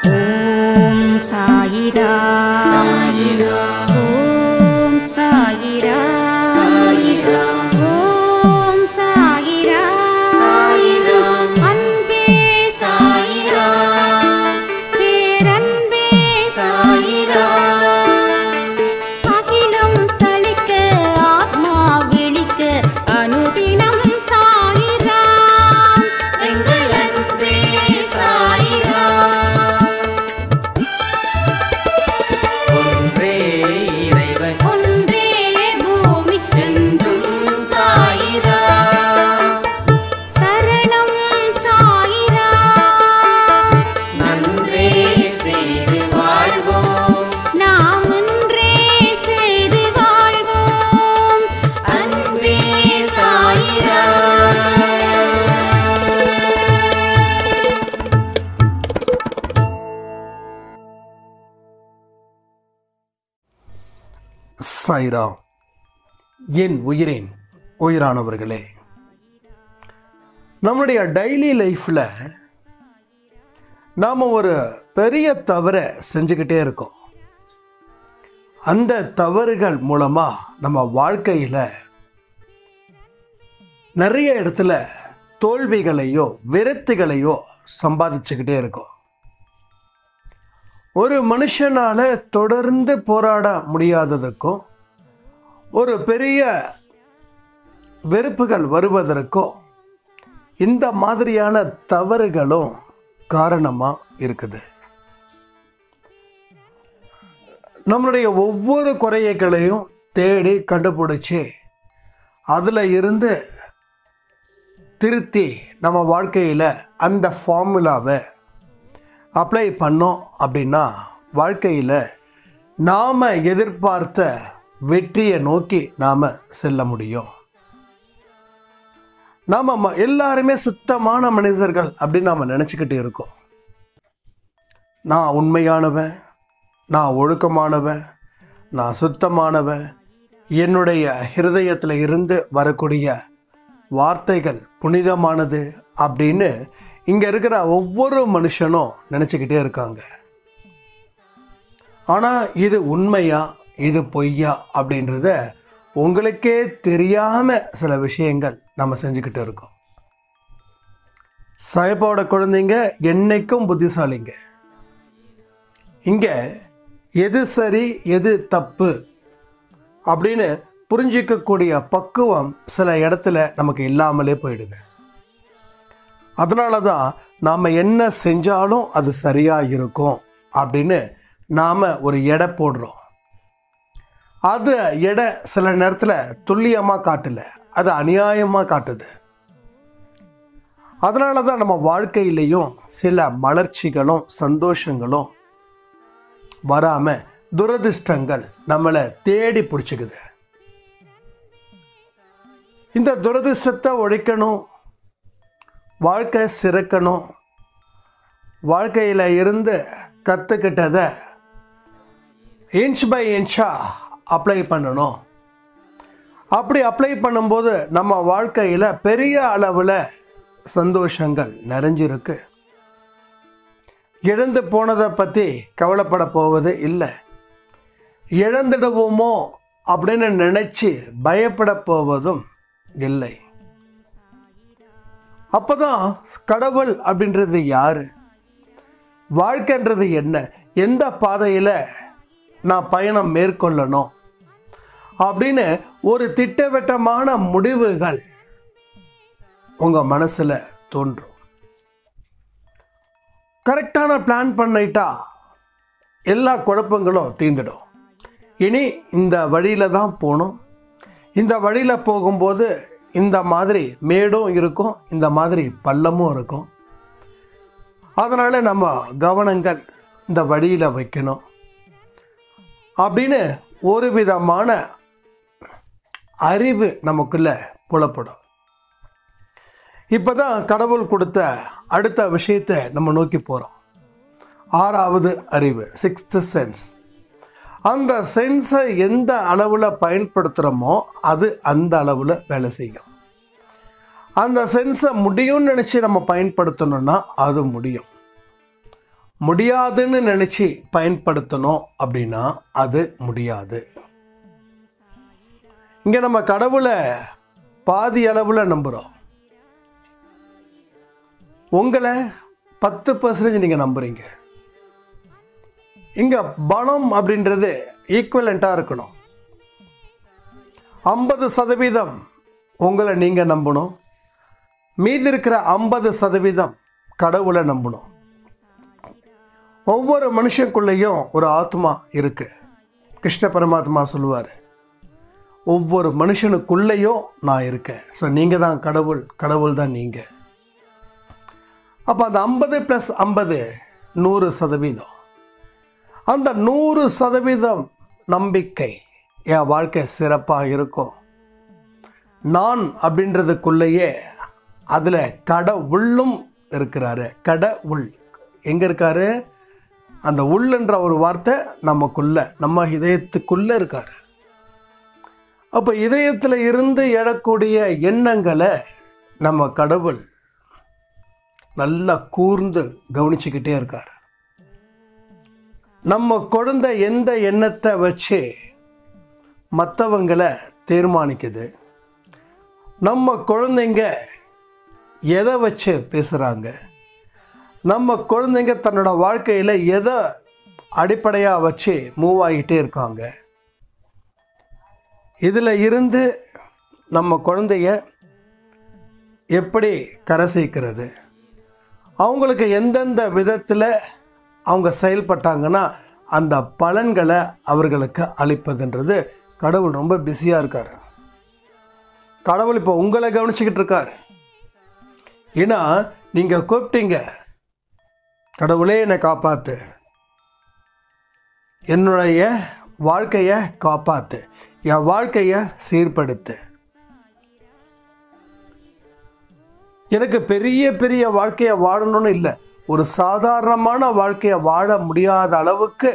ஓம் சாயிரா சாயிரா ஓம் சாயிரா சாயிரா ஓம் சாயிரா சாயிரா அன்பே சாயிரா பேரன்பே சாயிரா அகிலம் தளிக்க ஆத்மா விழிக்க அனுதினம் சாயிரா எங்கள் அன்பே சாயிரா ஒன்றே இறைவன் ஒன்றே பூமிக்கென்றும் என்றும் சாயிரா சரணம் சாயிரா நன்றே செய்து வாழ்வோம் நாம் ஒன்றே செய்து வாழ்வோம் அன்பே சாயிரா சாய்ராம் என் உயிரின் உயிரானவர்களே நம்முடைய டெய்லி லைஃப்பில் நாம் ஒரு பெரிய தவறை செஞ்சுக்கிட்டே இருக்கோம் அந்த தவறுகள் மூலமாக நம்ம வாழ்க்கையில் நிறைய இடத்துல தோல்விகளையோ விரத்துகளையோ சம்பாதிச்சுக்கிட்டே இருக்கோம் ஒரு மனுஷனால தொடர்ந்து போராட முடியாததுக்கும் ஒரு பெரிய வெறுப்புகள் வருவதற்கும் இந்த மாதிரியான தவறுகளும் காரணமாக இருக்குது நம்மளுடைய ஒவ்வொரு குறையைகளையும் தேடி கண்டுபிடிச்சி அதில் இருந்து திருத்தி நம்ம வாழ்க்கையில் அந்த ஃபார்முலாவை அப்ளை பண்ணோம் அப்படின்னா வாழ்க்கையில் நாம் எதிர்பார்த்த வெற்றியை நோக்கி நாம் செல்ல முடியும் நாம் ம- எல்லாருமே சுத்தமான மனிதர்கள் அப்படின்னு நாம் நினச்சிக்கிட்டு இருக்கோம் நான் உண்மையானவன் நான் ஒழுக்கமானவன் நான் சுத்தமானவன் என்னுடைய ஹிருதயத்தில் இருந்து வரக்கூடிய வார்த்தைகள் புனிதமானது அப்படின்னு இங்கே இருக்கிற ஒவ்வொரு மனுஷனும் நினச்சிக்கிட்டே இருக்காங்க ஆனால் இது உண்மையா இது பொய்யா அப்படின்றத உங்களுக்கே தெரியாமல் சில விஷயங்கள் நம்ம செஞ்சுக்கிட்டு இருக்கோம் சாயப்பாவோட குழந்தைங்க என்னைக்கும் புத்திசாலிங்க இங்கே எது சரி எது தப்பு அப்படின்னு புரிஞ்சிக்கக்கூடிய பக்குவம் சில இடத்துல நமக்கு இல்லாமலே போயிடுது அதனால தான் நாம் என்ன செஞ்சாலும் அது சரியாக இருக்கும் அப்படின்னு நாம் ஒரு எடை போடுறோம் அது எடை சில நேரத்தில் துல்லியமாக காட்டல அது அநியாயமாக காட்டுது அதனால தான் நம்ம வாழ்க்கையிலையும் சில மலர்ச்சிகளும் சந்தோஷங்களும் வராமல் துரதிர்ஷ்டங்கள் நம்மளை தேடி பிடிச்சிக்குது இந்த துரதிர்ஷ்டத்தை ஒழிக்கணும் வாழ்க்கை சிறக்கணும் வாழ்க்கையில் இருந்து கற்றுக்கிட்டதை இன்ச் பை இன்ச்சாக அப்ளை பண்ணணும் அப்படி அப்ளை பண்ணும்போது நம்ம வாழ்க்கையில் பெரிய அளவில் சந்தோஷங்கள் நிறைஞ்சிருக்கு இழந்து போனதை பற்றி கவலைப்பட போவது இல்லை இழந்துடுவோமோ அப்படின்னு நினச்சி பயப்பட போவதும் இல்லை அப்போதான் கடவுள் அப்படின்றது யாரு வாழ்க்கைன்றது என்ன எந்த பாதையில் நான் பயணம் மேற்கொள்ளணும் அப்படின்னு ஒரு திட்டவட்டமான முடிவுகள் உங்கள் மனசில் தோன்றும் கரெக்டான பிளான் பண்ணிட்டா எல்லா குழப்பங்களும் தீர்ந்துடும் இனி இந்த வழியில் தான் போகணும் இந்த வழியில் போகும்போது இந்த மாதிரி மேடும் இருக்கும் இந்த மாதிரி பள்ளமும் இருக்கும் அதனால் நம்ம கவனங்கள் இந்த வழியில் வைக்கணும் அப்படின்னு ஒரு விதமான அறிவு நமக்குள்ள புலப்படும் இப்போ தான் கடவுள் கொடுத்த அடுத்த விஷயத்தை நம்ம நோக்கி போகிறோம் ஆறாவது அறிவு சிக்ஸ்த்து சென்ஸ் அந்த சென்ஸை எந்த அளவில் பயன்படுத்துகிறோமோ அது அந்த அளவில் வேலை செய்யும் அந்த சென்ஸை முடியும்னு நினச்சி நம்ம பயன்படுத்தணும்னா அது முடியும் முடியாதுன்னு நினச்சி பயன்படுத்தணும் அப்படின்னா அது முடியாது இங்கே நம்ம கடவுளை பாதி அளவில் நம்புகிறோம் உங்களை பத்து பர்சன்டேஜ் நீங்கள் நம்புறீங்க இங்கே பணம் அப்படின்றது ஈக்குவலண்ட்டாக இருக்கணும் ஐம்பது சதவீதம் உங்களை நீங்கள் நம்பணும் மீதி இருக்கிற ஐம்பது சதவீதம் கடவுளை நம்பணும் ஒவ்வொரு மனுஷனுக்குள்ளேயும் ஒரு ஆத்மா இருக்கு கிருஷ்ண பரமாத்மா சொல்லுவார் ஒவ்வொரு மனுஷனுக்குள்ளேயும் நான் இருக்கேன் ஸோ நீங்கள் தான் கடவுள் கடவுள் தான் நீங்கள் அப்போ அந்த ஐம்பது ப்ளஸ் ஐம்பது நூறு சதவீதம் அந்த நூறு சதவீதம் நம்பிக்கை என் வாழ்க்கை சிறப்பாக இருக்கும் நான் அப்படின்றதுக்குள்ளேயே அதில் கடவுளும் இருக்கிறாரு கடவுள் எங்கே இருக்காரு அந்த உள்ளன்ற ஒரு வார்த்தை நமக்குள்ள நம்ம இதயத்துக்குள்ளே இருக்காரு அப்போ இதயத்தில் இருந்து எழக்கூடிய எண்ணங்களை நம்ம கடவுள் நல்லா கூர்ந்து கவனிச்சுக்கிட்டே இருக்கார் நம்ம குழந்தை எந்த எண்ணத்தை வச்சு மற்றவங்களை தீர்மானிக்குது நம்ம குழந்தைங்க எதை வச்சு பேசுகிறாங்க நம்ம குழந்தைங்க தன்னோட வாழ்க்கையில் எதை அடிப்படையாக வச்சு மூவ் ஆகிட்டே இருக்காங்க இதில் இருந்து நம்ம குழந்தைய எப்படி கரை சேர்க்கிறது அவங்களுக்கு எந்தெந்த விதத்தில் அவங்க செயல்பட்டாங்கன்னா அந்த பலன்களை அவர்களுக்கு அளிப்பதுன்றது கடவுள் ரொம்ப பிஸியாக இருக்கார் கடவுள் இப்போ உங்களை கவனிச்சுக்கிட்டு இருக்கார் ஏன்னா நீங்கள் கூப்பிட்டீங்க கடவுளே என்னை காப்பாத்து என்னுடைய வாழ்க்கையை காப்பாத்து என் வாழ்க்கையை சீர்படுத்து எனக்கு பெரிய பெரிய வாழ்க்கையை வாழணும்னு இல்லை ஒரு சாதாரணமான வாழ்க்கையை வாழ முடியாத அளவுக்கு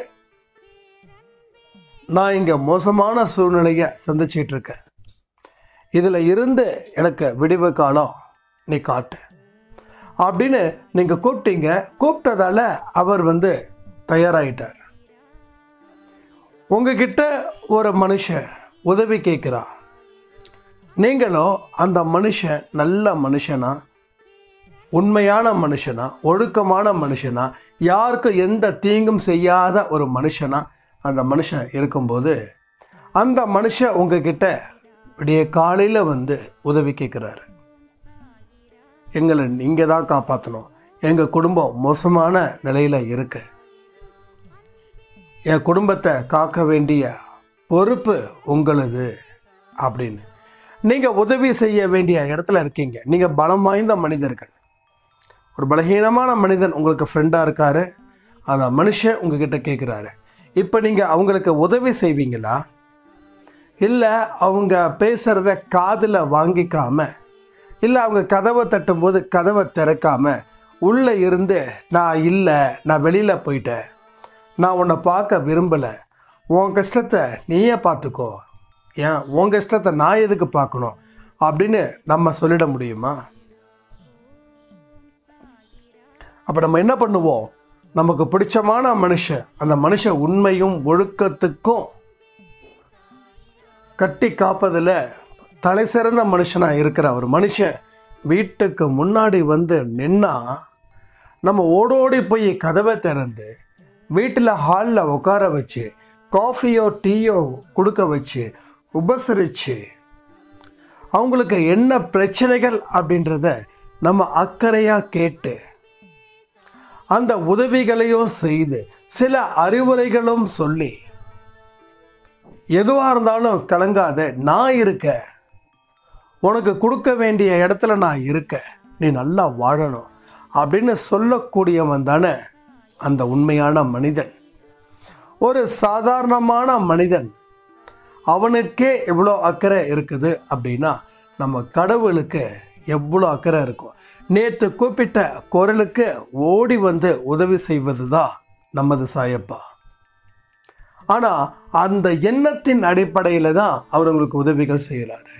நான் இங்கே மோசமான சூழ்நிலையை சந்திச்சிட்டு இருக்கேன் இதில் இருந்து எனக்கு விடிவு காலம் நீ காட்டு அப்படின்னு நீங்கள் கூப்பிட்டீங்க கூப்பிட்டதால அவர் வந்து தயாராகிட்டார் உங்ககிட்ட ஒரு மனுஷன் உதவி கேட்குறான் நீங்களும் அந்த மனுஷன் நல்ல மனுஷனா உண்மையான மனுஷனா ஒழுக்கமான மனுஷனா யாருக்கும் எந்த தீங்கும் செய்யாத ஒரு மனுஷனா அந்த மனுஷன் இருக்கும்போது அந்த மனுஷன் உங்ககிட்ட விடிய காலையில் வந்து உதவி கேட்குறாரு எங்களை நீங்கள் தான் காப்பாற்றணும் எங்கள் குடும்பம் மோசமான நிலையில் இருக்கு என் குடும்பத்தை காக்க வேண்டிய பொறுப்பு உங்களது அப்படின்னு நீங்கள் உதவி செய்ய வேண்டிய இடத்துல இருக்கீங்க நீங்கள் பலம் வாய்ந்த மனிதர்கள் ஒரு பலகீனமான மனிதன் உங்களுக்கு ஃப்ரெண்டாக இருக்காரு அந்த மனுஷன் உங்ககிட்ட கேட்குறாரு இப்போ நீங்கள் அவங்களுக்கு உதவி செய்வீங்களா இல்லை அவங்க பேசுகிறத காதில் வாங்கிக்காம இல்லை அவங்க கதவை தட்டும்போது கதவை திறக்காம உள்ளே இருந்து நான் இல்லை நான் வெளியில் போயிட்டேன் நான் உன்னை பார்க்க விரும்பலை உன் கஷ்டத்தை நீயே பார்த்துக்கோ ஏன் உன் கஷ்டத்தை நான் எதுக்கு பார்க்கணும் அப்படின்னு நம்ம சொல்லிட முடியுமா அப்போ நம்ம என்ன பண்ணுவோம் நமக்கு பிடிச்சமான மனுஷன் அந்த மனுஷன் உண்மையும் ஒழுக்கத்துக்கும் கட்டி காப்பதில் தலை சிறந்த மனுஷனாக இருக்கிற ஒரு மனுஷன் வீட்டுக்கு முன்னாடி வந்து நின்னா நம்ம ஓடோடி போய் கதவை திறந்து வீட்டில் ஹாலில் உட்கார வச்சு காஃபியோ டீயோ கொடுக்க வச்சு உபசரித்து அவங்களுக்கு என்ன பிரச்சனைகள் அப்படின்றத நம்ம அக்கறையாக கேட்டு அந்த உதவிகளையும் செய்து சில அறிவுரைகளும் சொல்லி எதுவாக இருந்தாலும் கலங்காத நான் இருக்க உனக்கு கொடுக்க வேண்டிய இடத்துல நான் இருக்க நீ நல்லா வாழணும் அப்படின்னு சொல்லக்கூடியவன் தானே அந்த உண்மையான மனிதன் ஒரு சாதாரணமான மனிதன் அவனுக்கே எவ்வளோ அக்கறை இருக்குது அப்படின்னா நம்ம கடவுளுக்கு எவ்வளோ அக்கறை இருக்கும் நேற்று கூப்பிட்ட குரலுக்கு ஓடி வந்து உதவி செய்வது தான் நமது சாயப்பா ஆனால் அந்த எண்ணத்தின் அடிப்படையில் தான் அவர் உங்களுக்கு உதவிகள் செய்கிறாரு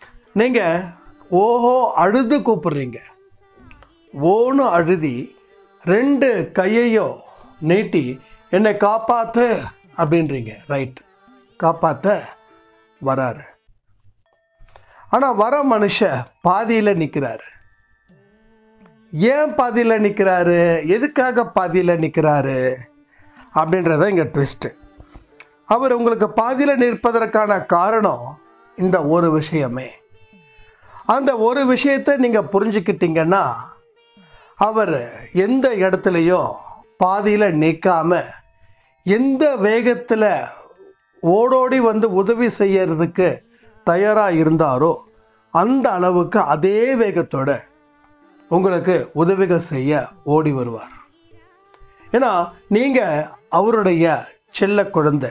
நீங்கள் ஓஹோ அழுது கூப்பிடுறீங்க ஓன்னு அழுதி ரெண்டு கையையும் நீட்டி என்னை காப்பாத்து அப்படின்றீங்க ரைட் காப்பாத்த வராரு ஆனால் வர மனுஷன் பாதியில் நிற்கிறாரு ஏன் பாதியில் நிற்கிறாரு எதுக்காக பாதியில் நிற்கிறாரு அப்படின்றத இங்கே ட்விஸ்ட்டு அவர் உங்களுக்கு பாதியில் நிற்பதற்கான காரணம் இந்த ஒரு விஷயமே அந்த ஒரு விஷயத்தை நீங்கள் புரிஞ்சுக்கிட்டீங்கன்னா அவர் எந்த இடத்துலையும் பாதியில் நிற்காம எந்த வேகத்தில் ஓடோடி வந்து உதவி செய்யறதுக்கு தயாராக இருந்தாரோ அந்த அளவுக்கு அதே வேகத்தோட உங்களுக்கு உதவிகள் செய்ய ஓடி வருவார் ஏன்னா நீங்கள் அவருடைய செல்ல குழந்தை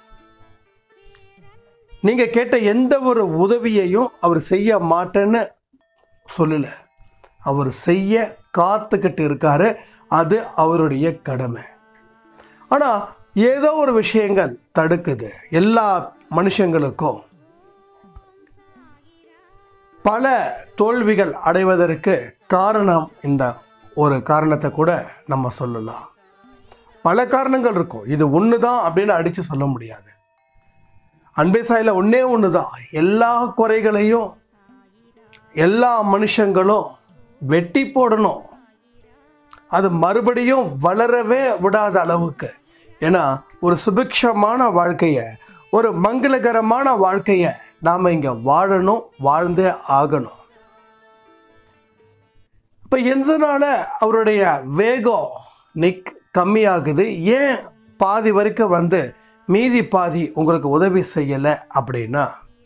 நீங்கள் கேட்ட எந்த ஒரு உதவியையும் அவர் செய்ய மாட்டேன்னு சொல்லலை அவர் செய்ய காத்துக்கிட்டு இருக்காரு அது அவருடைய கடமை ஆனால் ஏதோ ஒரு விஷயங்கள் தடுக்குது எல்லா மனுஷங்களுக்கும் பல தோல்விகள் அடைவதற்கு காரணம் இந்த ஒரு காரணத்தை கூட நம்ம சொல்லலாம் பல காரணங்கள் இருக்கும் இது ஒன்று தான் அப்படின்னு அடித்து சொல்ல முடியாது அன்பே சாயில் ஒன்றே ஒன்று தான் எல்லா குறைகளையும் எல்லா மனுஷங்களும் வெட்டி போடணும் அது மறுபடியும் வளரவே விடாத அளவுக்கு ஏன்னா ஒரு சுபிக்ஷமான வாழ்க்கையை ஒரு மங்களகரமான வாழ்க்கையை நாம் இங்கே வாழணும் வாழ்ந்தே ஆகணும் இப்போ எதனால அவருடைய வேகம் நிக் கம்மியாகுது ஏன் பாதி வரைக்கும் வந்து மீதி பாதி உங்களுக்கு உதவி செய்யலை அப்படின்னா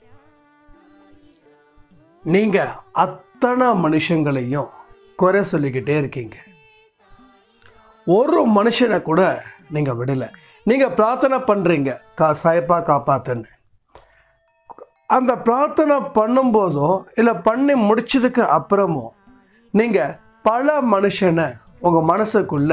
நீங்கள் அத்தனை மனுஷங்களையும் குறை சொல்லிக்கிட்டே இருக்கீங்க ஒரு மனுஷனை கூட நீங்கள் விடலை நீங்கள் பிரார்த்தனை பண்ணுறீங்க கா சாயப்பா காப்பாத்துன்னு அந்த பிரார்த்தனை பண்ணும்போதோ இல்லை பண்ணி முடிச்சதுக்கு அப்புறமும் நீங்கள் பல மனுஷனை உங்கள் மனசுக்குள்ள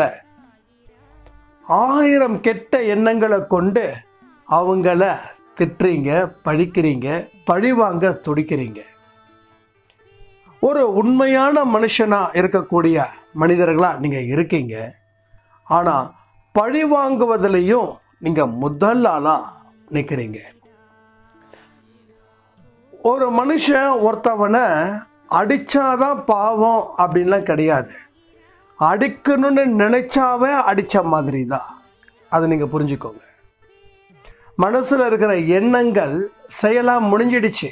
ஆயிரம் கெட்ட எண்ணங்களை கொண்டு அவங்கள திட்டுறீங்க பழிக்கிறீங்க பழிவாங்க துடிக்கிறீங்க ஒரு உண்மையான மனுஷனாக இருக்கக்கூடிய மனிதர்களாக நீங்கள் இருக்கீங்க ஆனால் பழி வாங்குவதிலையும் நீங்கள் முதல் ஆளாக நிற்கிறீங்க ஒரு மனுஷன் ஒருத்தவனை அடித்தாதான் பாவம் அப்படின்லாம் கிடையாது அடிக்கணும்னு நினைச்சாவே அடித்த மாதிரி தான் அதை நீங்கள் புரிஞ்சுக்கோங்க மனசில் இருக்கிற எண்ணங்கள் செயலாக முடிஞ்சிடுச்சு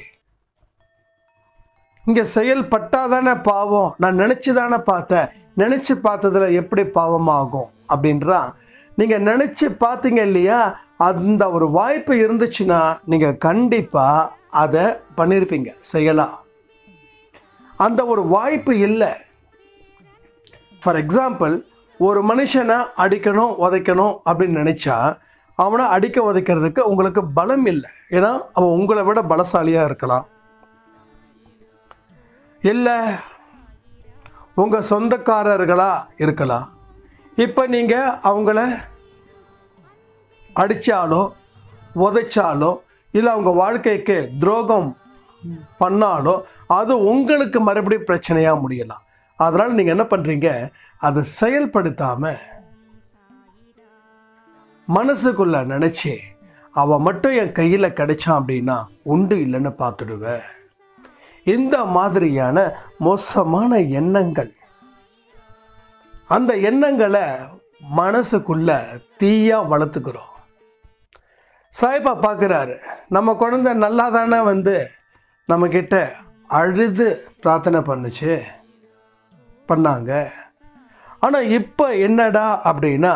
இங்கே செயல்பட்டாதானே பாவம் நான் நினச்சி தானே பார்த்தேன் நினச்சி பார்த்ததுல எப்படி பாவமாகும் அப்படின்றான் நீங்கள் நினச்சி பார்த்தீங்க இல்லையா அந்த ஒரு வாய்ப்பு இருந்துச்சுன்னா நீங்கள் கண்டிப்பாக அதை பண்ணியிருப்பீங்க செயலாக அந்த ஒரு வாய்ப்பு இல்லை ஃபார் எக்ஸாம்பிள் ஒரு மனுஷனை அடிக்கணும் உதைக்கணும் அப்படின்னு நினச்சா அவனை அடிக்க உதைக்கிறதுக்கு உங்களுக்கு பலம் இல்லை ஏன்னா அவன் உங்களை விட பலசாலியாக இருக்கலாம் இல்லை உங்கள் சொந்தக்காரர்களாக இருக்கலாம் இப்போ நீங்கள் அவங்கள அடித்தாலோ உதைச்சாலோ இல்லை அவங்க வாழ்க்கைக்கு துரோகம் பண்ணாலோ அது உங்களுக்கு மறுபடியும் பிரச்சனையாக முடியலாம் அதனால் நீங்கள் என்ன பண்ணுறீங்க அதை செயல்படுத்தாமல் மனசுக்குள்ள நினச்சி அவன் மட்டும் என் கையில் கிடைச்சான் அப்படின்னா உண்டு இல்லைன்னு பார்த்துடுவேன் இந்த மாதிரியான மோசமான எண்ணங்கள் அந்த எண்ணங்களை மனசுக்குள்ள தீயா வளர்த்துக்கிறோம் சாய்பா பார்க்குறாரு நம்ம குழந்தை நல்லா தானே வந்து நம்மக்கிட்ட அழுது பிரார்த்தனை பண்ணுச்சு பண்ணாங்க ஆனால் இப்போ என்னடா அப்படின்னா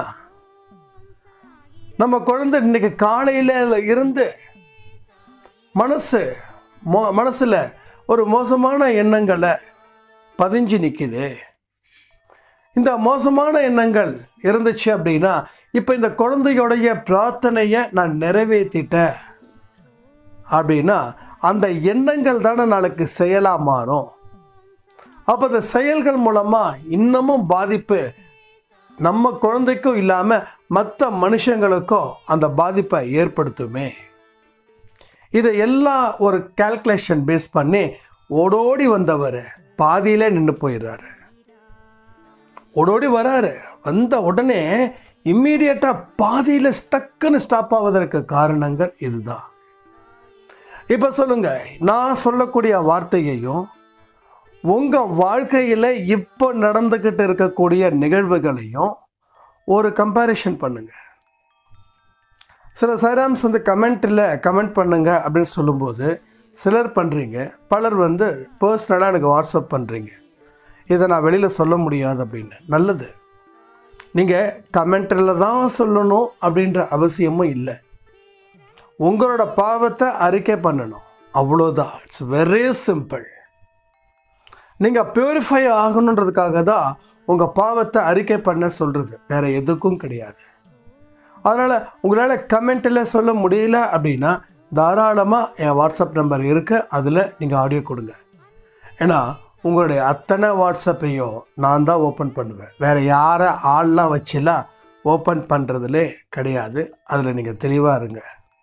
நம்ம குழந்தை இன்னைக்கு காலையில் இருந்து மனசு மோ மனசில் ஒரு மோசமான எண்ணங்களை பதிஞ்சு நிற்குது இந்த மோசமான எண்ணங்கள் இருந்துச்சு அப்படின்னா இப்போ இந்த குழந்தையோடைய பிரார்த்தனையை நான் நிறைவேற்றிட்டேன் அப்படின்னா அந்த எண்ணங்கள் தானே நாளைக்கு செயலாக மாறும் அப்போ இந்த செயல்கள் மூலமாக இன்னமும் பாதிப்பு நம்ம குழந்தைக்கும் இல்லாமல் மற்ற மனுஷங்களுக்கும் அந்த பாதிப்பை ஏற்படுத்துமே இதை எல்லாம் ஒரு கால்குலேஷன் பேஸ் பண்ணி ஓடோடி வந்தவர் பாதியிலே நின்று போயிடுறாரு ஓடோடி வராரு வந்த உடனே இம்மீடியட்டாக பாதியில் ஸ்டக்குன்னு ஸ்டாப் ஆவதற்கு காரணங்கள் இதுதான் இப்போ சொல்லுங்க நான் சொல்லக்கூடிய வார்த்தையையும் உங்கள் வாழ்க்கையில் இப்போ நடந்துக்கிட்டு இருக்கக்கூடிய நிகழ்வுகளையும் ஒரு கம்பேரிஷன் பண்ணுங்க சில சைராம்ஸ் வந்து கமெண்ட்டில் கமெண்ட் பண்ணுங்க அப்படின்னு சொல்லும்போது சிலர் பண்ணுறீங்க பலர் வந்து பர்சனலாக எனக்கு வாட்ஸ்அப் பண்ணுறீங்க இதை நான் வெளியில் சொல்ல முடியாது அப்படின்னு நல்லது நீங்கள் கமெண்ட்டில் தான் சொல்லணும் அப்படின்ற அவசியமும் இல்லை உங்களோட பாவத்தை அறிக்கை பண்ணணும் அவ்வளோதான் இட்ஸ் வெரி சிம்பிள் நீங்கள் பியூரிஃபை ஆகணுன்றதுக்காக தான் உங்கள் பாவத்தை அறிக்கை பண்ண சொல்கிறது வேற எதுக்கும் கிடையாது அதனால் உங்களால் கமெண்ட்டில் சொல்ல முடியல அப்படின்னா தாராளமாக என் வாட்ஸ்அப் நம்பர் இருக்குது அதில் நீங்கள் ஆடியோ கொடுங்க ஏன்னா உங்களுடைய அத்தனை வாட்ஸ்அப்பையும் நான் தான் ஓப்பன் பண்ணுவேன் வேறு யாரை ஆள்லாம் வச்சுலாம் ஓப்பன் பண்ணுறதுலே கிடையாது அதில் நீங்கள் தெளிவாக இருங்க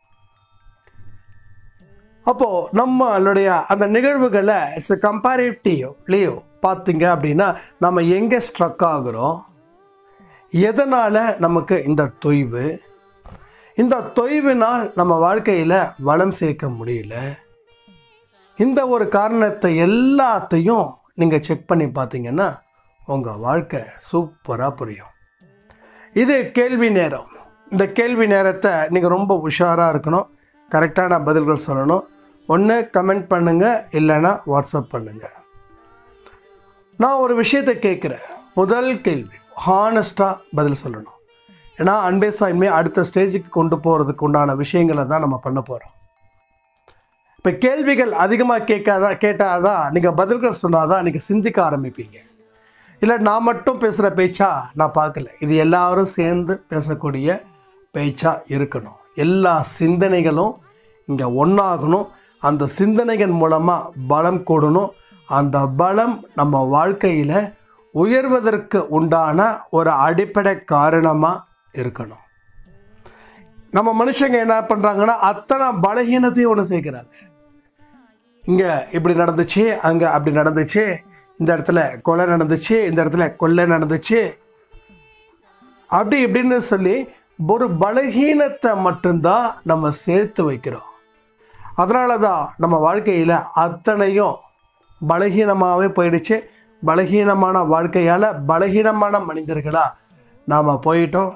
அப்போது நம்மளுடைய அந்த நிகழ்வுகளை இட்ஸ் கம்பேரிட்டிவ் லீவ் பார்த்தீங்க அப்படின்னா நம்ம எங்கே ஸ்ட்ரக் ஆகுறோம் எதனால் நமக்கு இந்த தொய்வு இந்த தொய்வினால் நம்ம வாழ்க்கையில் வளம் சேர்க்க முடியல இந்த ஒரு காரணத்தை எல்லாத்தையும் நீங்கள் செக் பண்ணி பார்த்தீங்கன்னா உங்கள் வாழ்க்கை சூப்பராக புரியும் இது கேள்வி நேரம் இந்த கேள்வி நேரத்தை நீங்கள் ரொம்ப உஷாராக இருக்கணும் கரெக்டான பதில்கள் சொல்லணும் ஒன்று கமெண்ட் பண்ணுங்கள் இல்லைன்னா வாட்ஸ்அப் பண்ணுங்கள் நான் ஒரு விஷயத்தை கேட்குறேன் முதல் கேள்வி ஹானஸ்ட்டாக பதில் சொல்லணும் ஏன்னா அன்பே சாய்மே அடுத்த ஸ்டேஜுக்கு கொண்டு போகிறதுக்கு உண்டான விஷயங்களை தான் நம்ம பண்ண போகிறோம் இப்போ கேள்விகள் அதிகமாக கேட்காதா கேட்டாதான் நீங்கள் பதில்கள் சொன்னாதான் நீங்கள் சிந்திக்க ஆரம்பிப்பீங்க இல்லை நான் மட்டும் பேசுகிற பேச்சா நான் பார்க்கல இது எல்லாரும் சேர்ந்து பேசக்கூடிய பேச்சா இருக்கணும் எல்லா சிந்தனைகளும் இங்கே ஒன்றாகணும் அந்த சிந்தனைகள் மூலமாக பலம் கூடணும் அந்த பலம் நம்ம வாழ்க்கையில் உயர்வதற்கு உண்டான ஒரு அடிப்படை காரணமாக இருக்கணும் நம்ம மனுஷங்க என்ன பண்ணுறாங்கன்னா அத்தனை பலகீனத்தையும் ஒன்று சேர்க்குறாங்க இங்கே இப்படி நடந்துச்சு அங்கே அப்படி நடந்துச்சு இந்த இடத்துல கொலை நடந்துச்சு இந்த இடத்துல கொள்ளை நடந்துச்சு அப்படி இப்படின்னு சொல்லி ஒரு பலகீனத்தை மட்டும்தான் நம்ம சேர்த்து வைக்கிறோம் அதனால தான் நம்ம வாழ்க்கையில் அத்தனையும் பலகீனமாகவே போயிடுச்சு பலகீனமான வாழ்க்கையால் பலகீனமான மனிதர்களாக நாம் போயிட்டோம்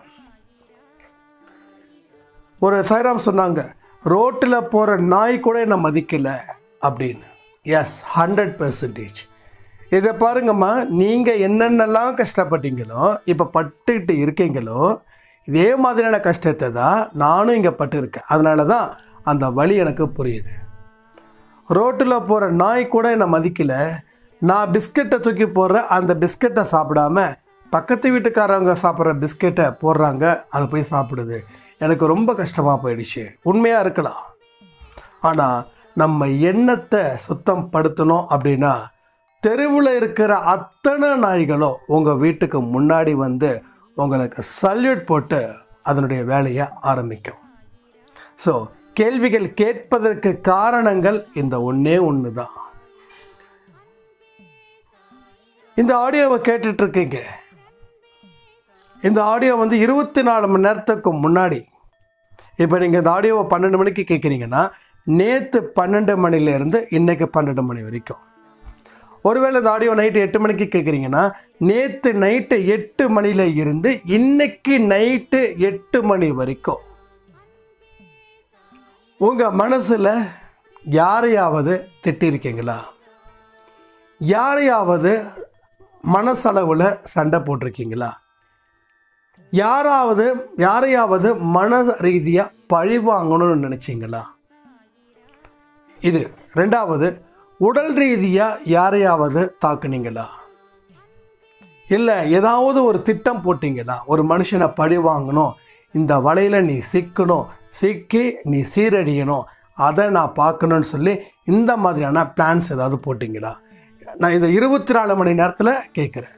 ஒரு சைராம் சொன்னாங்க ரோட்டில் போகிற நாய் கூட என்ன மதிக்கலை அப்படின்னு எஸ் ஹண்ட்ரட் பர்சன்டேஜ் இதை பாருங்கம்மா நீங்கள் என்னென்னலாம் கஷ்டப்பட்டீங்களோ இப்போ பட்டுக்கிட்டு இருக்கீங்களோ இதே மாதிரியான கஷ்டத்தை தான் நானும் இங்கே பட்டிருக்கேன் அதனால தான் அந்த வழி எனக்கு புரியுது ரோட்டில் போகிற நாய் கூட என்னை மதிக்கலை நான் பிஸ்கட்டை தூக்கி போடுற அந்த பிஸ்கட்டை சாப்பிடாம பக்கத்து வீட்டுக்காரவங்க சாப்பிட்ற பிஸ்கெட்டை போடுறாங்க அதை போய் சாப்பிடுது எனக்கு ரொம்ப கஷ்டமாக போயிடுச்சு உண்மையாக இருக்கலாம் ஆனால் நம்ம எண்ணத்தை சுத்தம் படுத்தணும் அப்படின்னா தெருவில் இருக்கிற அத்தனை நாய்களும் உங்கள் வீட்டுக்கு முன்னாடி வந்து உங்களுக்கு சல்யூட் போட்டு அதனுடைய வேலையை ஆரம்பிக்கும் ஸோ கேள்விகள் கேட்பதற்கு காரணங்கள் இந்த ஒன்றே ஒன்று தான் இந்த ஆடியோவை கேட்டுட்டு இருக்கீங்க இந்த ஆடியோ வந்து இருபத்தி நாலு மணி நேரத்துக்கு முன்னாடி இப்போ நீங்கள் இந்த ஆடியோவை பன்னெண்டு மணிக்கு கேட்குறீங்கன்னா நேற்று பன்னெண்டு மணிலேருந்து இன்னைக்கு பன்னெண்டு மணி வரைக்கும் ஒருவேளை இந்த ஆடியோ நைட்டு எட்டு மணிக்கு கேட்குறீங்கன்னா நேற்று நைட்டு எட்டு மணியில் இருந்து இன்னைக்கு நைட்டு எட்டு மணி வரைக்கும் உங்கள் மனசில் யாரையாவது திட்டிருக்கீங்களா யாரையாவது மனசளவில் சண்டை போட்டிருக்கீங்களா யாராவது யாரையாவது மன ரீதியாக பழி வாங்கணும்னு நினச்சிங்களா இது ரெண்டாவது உடல் ரீதியாக யாரையாவது தாக்குனீங்களா இல்லை ஏதாவது ஒரு திட்டம் போட்டிங்களா ஒரு மனுஷனை பழி வாங்கணும் இந்த வலையில் நீ சிக்கணும் சிக்கி நீ சீரடியணும் அதை நான் பார்க்கணும்னு சொல்லி இந்த மாதிரியான பிளான்ஸ் ஏதாவது போட்டிங்களா நான் இதை இருபத்தி நாலு மணி நேரத்தில் கேட்குறேன்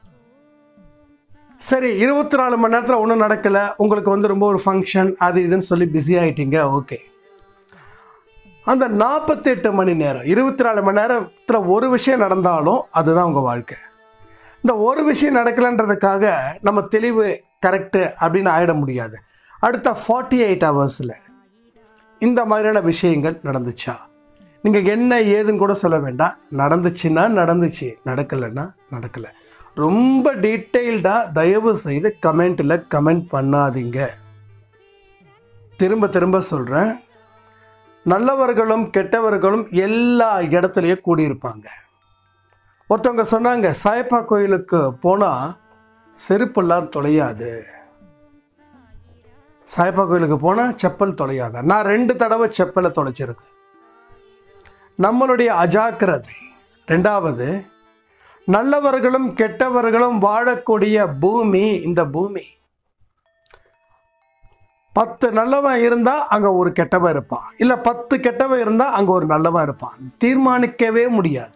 சரி இருபத்தி நாலு மணி நேரத்தில் ஒன்றும் நடக்கலை உங்களுக்கு வந்து ரொம்ப ஒரு ஃபங்க்ஷன் அது இதுன்னு சொல்லி பிஸி ஆகிட்டீங்க ஓகே அந்த நாற்பத்தெட்டு மணி நேரம் இருபத்தி நாலு மணி நேரத்தில் ஒரு விஷயம் நடந்தாலும் அதுதான் உங்கள் வாழ்க்கை இந்த ஒரு விஷயம் நடக்கலைன்றதுக்காக நம்ம தெளிவு கரெக்டு அப்படின்னு ஆயிட முடியாது அடுத்த ஃபார்ட்டி எயிட் ஹவர்ஸில் இந்த மாதிரியான விஷயங்கள் நடந்துச்சா நீங்கள் என்ன ஏதுன்னு கூட சொல்ல வேண்டாம் நடந்துச்சுன்னா நடந்துச்சு நடக்கலைன்னா நடக்கலை ரொம்ப டீட்டெயில்டாக தயவு செய்து கமெண்ட்டில் கமெண்ட் பண்ணாதீங்க திரும்ப திரும்ப சொல்கிறேன் நல்லவர்களும் கெட்டவர்களும் எல்லா இடத்துலையும் கூடியிருப்பாங்க ஒருத்தவங்க சொன்னாங்க சாயப்பா கோயிலுக்கு போனால் செருப்பெல்லாம் தொலையாது சாயப்பா கோயிலுக்கு போனால் செப்பல் தொலையாது நான் ரெண்டு தடவை செப்பலை தொலைச்சிருக்கேன் நம்மளுடைய அஜாக்கிரதை ரெண்டாவது நல்லவர்களும் கெட்டவர்களும் வாழக்கூடிய பூமி இந்த பூமி பத்து நல்லவன் இருந்தால் அங்கே ஒரு கெட்டவன் இருப்பான் இல்லை பத்து கெட்டவன் இருந்தால் அங்கே ஒரு நல்லவன் இருப்பான் தீர்மானிக்கவே முடியாது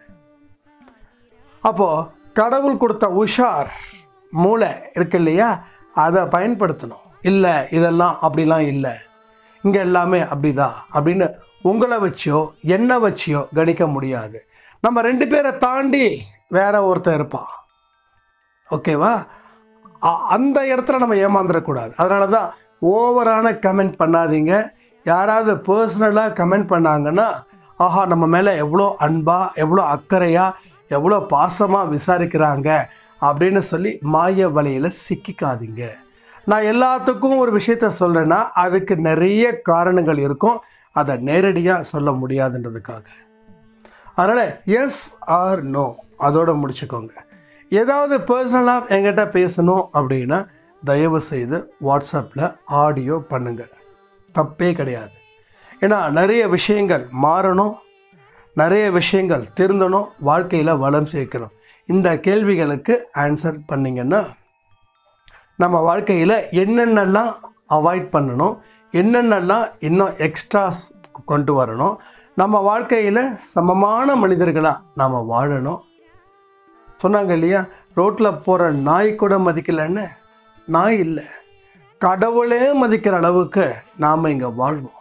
அப்போது கடவுள் கொடுத்த உஷார் மூளை இருக்கு இல்லையா அதை பயன்படுத்தணும் இல்லை இதெல்லாம் அப்படிலாம் இல்லை இங்கே எல்லாமே அப்படிதான் அப்படின்னு உங்களை வச்சியோ என்ன வச்சியோ கணிக்க முடியாது நம்ம ரெண்டு பேரை தாண்டி வேற ஒருத்தன் இருப்பான் ஓகேவா அ- அந்த இடத்துல நம்ம ஏமாந்துடக்கூடாது அதனால தான் ஓவரான கமெண்ட் பண்ணாதீங்க யாராவது பர்சனலாக கமெண்ட் பண்ணாங்கன்னா ஆஹா நம்ம மேலே எவ்வளோ அன்பாக எவ்வளோ அக்கறையாக எவ்வளோ பாசமாக விசாரிக்கிறாங்க அப்படின்னு சொல்லி மாய வலையில் சிக்கிக்காதீங்க நான் எல்லாத்துக்கும் ஒரு விஷயத்த சொல்கிறேன்னா அதுக்கு நிறைய காரணங்கள் இருக்கும் அதை நேரடியாக சொல்ல முடியாதுன்றதுக்காக அதனால் எஸ் ஆர் நோ அதோட முடிச்சுக்கோங்க ஏதாவது பர்சனலாக என்கிட்ட பேசணும் அப்படின்னா தயவு செய்து வாட்ஸ்அப்பில் ஆடியோ பண்ணுங்கள் தப்பே கிடையாது ஏன்னா நிறைய விஷயங்கள் மாறணும் நிறைய விஷயங்கள் திருந்தணும் வாழ்க்கையில் வளம் சேர்க்கணும் இந்த கேள்விகளுக்கு ஆன்சர் பண்ணிங்கன்னா நம்ம வாழ்க்கையில் என்னென்னலாம் அவாய்ட் பண்ணணும் என்னென்னலாம் இன்னும் எக்ஸ்ட்ராஸ் கொண்டு வரணும் நம்ம வாழ்க்கையில் சமமான மனிதர்களாக நாம் வாழணும் சொன்னாங்க இல்லையா ரோட்டில் போகிற நாய் கூட மதிக்கலைன்னு நாய் இல்லை கடவுளே மதிக்கிற அளவுக்கு நாம் இங்கே வாழ்வோம்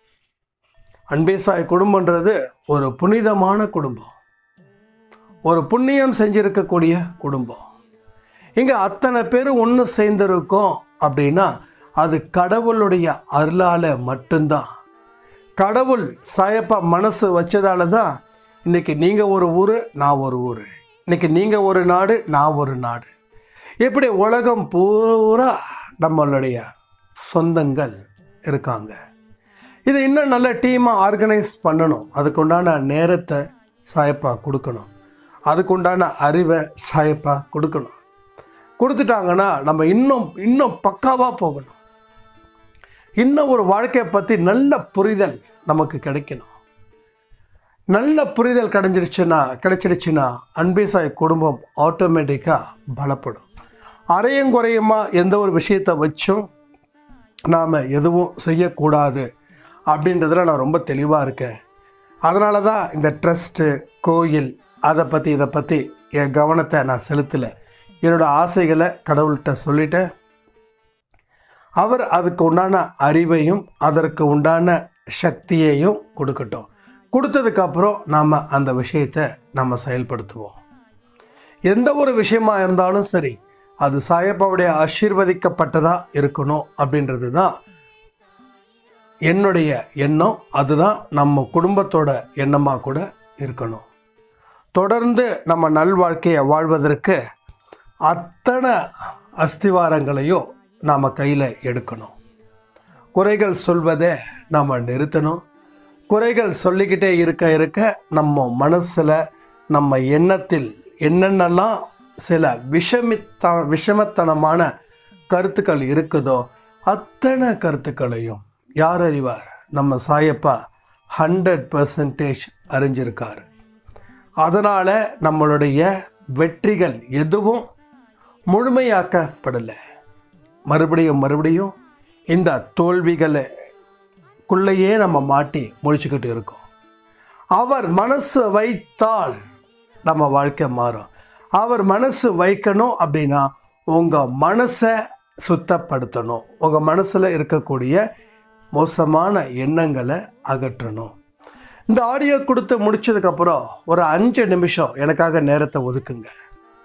அன்பேசாய் குடும்பன்றது ஒரு புனிதமான குடும்பம் ஒரு புண்ணியம் செஞ்சிருக்கக்கூடிய குடும்பம் இங்கே அத்தனை பேர் ஒன்று சேர்ந்திருக்கோம் அப்படின்னா அது கடவுளுடைய அருளால் மட்டும்தான் கடவுள் சாயப்பா மனசு வச்சதால தான் இன்னைக்கு நீங்கள் ஒரு ஊர் நான் ஒரு ஊர் இன்னைக்கு நீங்கள் ஒரு நாடு நான் ஒரு நாடு இப்படி உலகம் பூரா நம்மளுடைய சொந்தங்கள் இருக்காங்க இதை இன்னும் நல்ல டீமாக ஆர்கனைஸ் பண்ணணும் அதுக்கு உண்டான நேரத்தை சாயப்பா கொடுக்கணும் அதுக்கு உண்டான அறிவை சாயப்பா கொடுக்கணும் கொடுத்துட்டாங்கன்னா நம்ம இன்னும் இன்னும் பக்காவாக போகணும் இன்னும் ஒரு வாழ்க்கையை பற்றி நல்ல புரிதல் நமக்கு கிடைக்கணும் நல்ல புரிதல் கிடைஞ்சிருச்சுன்னா கிடைச்சிடுச்சுன்னா அன்பேசாய் குடும்பம் ஆட்டோமேட்டிக்காக பலப்படும் அரையும் குறையுமா எந்த ஒரு விஷயத்தை வச்சும் நாம் எதுவும் செய்யக்கூடாது அப்படின்றதுல நான் ரொம்ப தெளிவாக இருக்கேன் அதனால தான் இந்த ட்ரஸ்ட்டு கோயில் அதை பற்றி இதை பற்றி என் கவனத்தை நான் செலுத்தலை என்னோடய ஆசைகளை கடவுள்கிட்ட சொல்லிட்டேன் அவர் அதுக்கு உண்டான அறிவையும் அதற்கு உண்டான சக்தியையும் கொடுக்கட்டும் கொடுத்ததுக்கப்புறம் நாம் அந்த விஷயத்தை நம்ம செயல்படுத்துவோம் எந்த ஒரு விஷயமா இருந்தாலும் சரி அது சாயப்பாவுடைய ஆசீர்வதிக்கப்பட்டதாக இருக்கணும் அப்படின்றது தான் என்னுடைய எண்ணம் அதுதான் நம்ம குடும்பத்தோட எண்ணமாக கூட இருக்கணும் தொடர்ந்து நம்ம நல்வாழ்க்கையை வாழ்வதற்கு அத்தனை அஸ்திவாரங்களையும் நாம் கையில் எடுக்கணும் குறைகள் சொல்வதை நாம் நிறுத்தணும் குறைகள் சொல்லிக்கிட்டே இருக்க இருக்க நம்ம மனசில் நம்ம எண்ணத்தில் என்னென்னலாம் சில விஷமித்த விஷமத்தனமான கருத்துக்கள் இருக்குதோ அத்தனை கருத்துக்களையும் யார் அறிவார் நம்ம சாயப்பா ஹண்ட்ரட் பர்சன்டேஜ் அறிஞ்சிருக்கார் அதனால் நம்மளுடைய வெற்றிகள் எதுவும் முழுமையாக்கப்படலை மறுபடியும் மறுபடியும் இந்த தோல்விகளுக்குள்ளேயே நம்ம மாட்டி முழிச்சுக்கிட்டு இருக்கோம் அவர் மனசு வைத்தால் நம்ம வாழ்க்கை மாறும் அவர் மனசு வைக்கணும் அப்படின்னா உங்கள் மனசை சுத்தப்படுத்தணும் உங்கள் மனசில் இருக்கக்கூடிய மோசமான எண்ணங்களை அகற்றணும் இந்த ஆடியோ கொடுத்து முடிச்சதுக்கப்புறம் ஒரு அஞ்சு நிமிஷம் எனக்காக நேரத்தை ஒதுக்குங்க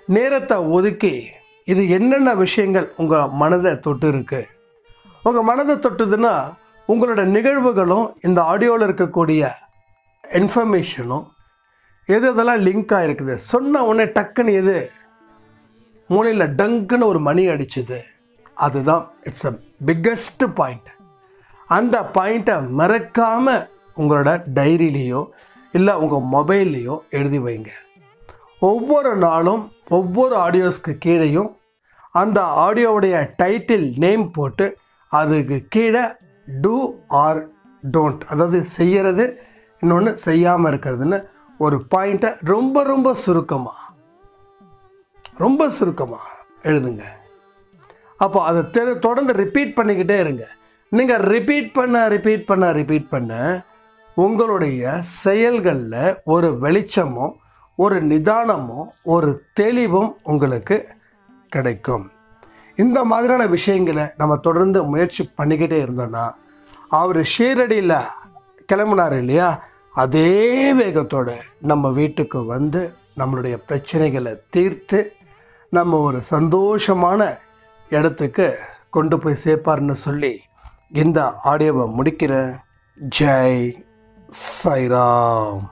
நேரத்தை ஒதுக்கி இது என்னென்ன விஷயங்கள் உங்கள் மனதை தொட்டு இருக்கு உங்கள் மனதை தொட்டுதுன்னா உங்களோட நிகழ்வுகளும் இந்த ஆடியோவில் இருக்கக்கூடிய இன்ஃபர்மேஷனும் எது எதெல்லாம் லிங்க் ஆகிருக்குது சொன்ன உடனே டக்குன்னு எது மூளையில் டங்குன்னு ஒரு மணி அடிச்சுது அதுதான் இட்ஸ் அ பிக்கஸ்ட் பாயிண்ட் அந்த பாயிண்ட்டை மறக்காமல் உங்களோட டைரியிலையோ இல்லை உங்கள் மொபைல்லையோ எழுதி வைங்க ஒவ்வொரு நாளும் ஒவ்வொரு ஆடியோஸ்க்கு கீழேயும் அந்த ஆடியோவுடைய டைட்டில் நேம் போட்டு அதுக்கு கீழே டூ ஆர் டோன்ட் அதாவது செய்யறது இன்னொன்று செய்யாமல் இருக்கிறதுன்னு ஒரு பாயிண்ட்டை ரொம்ப ரொம்ப சுருக்கமாக ரொம்ப சுருக்கமாக எழுதுங்க அப்போ அதை தெரு தொடர்ந்து ரிப்பீட் பண்ணிக்கிட்டே இருங்க நீங்கள் ரிப்பீட் பண்ண ரிப்பீட் பண்ண ரிப்பீட் பண்ண உங்களுடைய செயல்களில் ஒரு வெளிச்சமோ ஒரு நிதானமோ ஒரு தெளிவும் உங்களுக்கு கிடைக்கும் இந்த மாதிரியான விஷயங்களை நம்ம தொடர்ந்து முயற்சி பண்ணிக்கிட்டே இருந்தோன்னா அவர் ஷீரடியில் கிளம்புனார் இல்லையா அதே வேகத்தோடு நம்ம வீட்டுக்கு வந்து நம்மளுடைய பிரச்சனைகளை தீர்த்து நம்ம ஒரு சந்தோஷமான இடத்துக்கு கொண்டு போய் சேர்ப்பார்னு சொல்லி இந்த ஆடியோவை முடிக்கிறேன் ஜெய் சாய்ராம்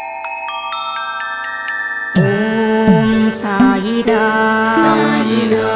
ஓம் சாயிரா சாயிரா